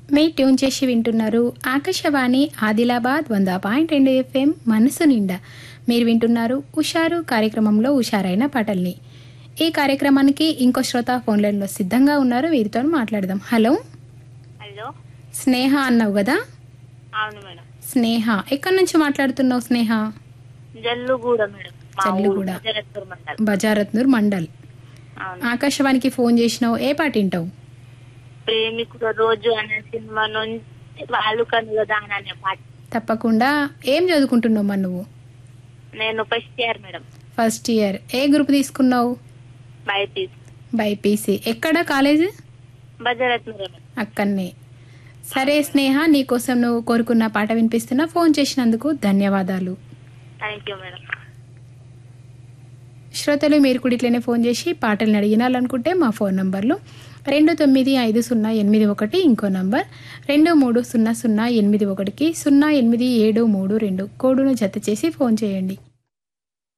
మీ tune చేసి వింటున్నారు ఆకాశవాణి ఆదిలాబాద్ వంద పాయింట్ రెండు ఎఫ్ఎం మనసు నిండా మీరు వింటున్నారు ఉషారు కార్యక్రమంలో ఉషారైన పాటల్ని ఈ కార్యక్రమానికి ఇంకో శ్రోత ఫోన్ లైన్లో సిద్ధంగా ఉన్నారు వీరితో మాట్లాడదాం హలో హలో స్నేహ అన్నావు కదా అవును మేడం స్నేహ ఎక్కడి నుంచి మాట్లాడుతున్నావు స్నేహ జల్లుగూడ మేడం మా ఊరు జల్లుగూడ. జరత్పూర్ మండలం బజారత్నూర్ మండల్ అవును ఆకాశవాణికి ఫోన్ చేసినావు ఏ పాట వింటావు ప్రేమికుడు రోజు అనే సినిమా నుంచి వాళ్ళు కను కదా అని అనే పాట తప్పకుండా ఏం చదువుకుంటున్నావు మరి నువ్వు నేను first year madam first year ఏ గ్రూప్ తీసుకున్నావు బైపీస్ బైపీసీ ఎక్కడ కాలేజ్ బజరత్నూర్ మేడం అక్కడనే సరే స్నేహ నీకోసం నువ్వు కోరుకున్న పాట వినిపిస్తున్నా ఫోన్ చేసినందుకు ధన్యవాదాలు థ్యాంక్ యూ మేడం శ్రోతలు మీరు కూడా ఇట్లనే ఫోన్ చేసి పాటలను అడిగినాలనుకుంటే మా ఫోన్ నంబర్లు రెండు తొమ్మిది ఐదు సున్నా ఎనిమిది ఒకటి ఇంకో నంబర్ రెండు మూడు సున్నా సున్నా ఎనిమిది ఒకటికి సున్నా ఎనిమిది ఏడు మూడు రెండు కోడును జత చేసి ఫోన్ చేయండి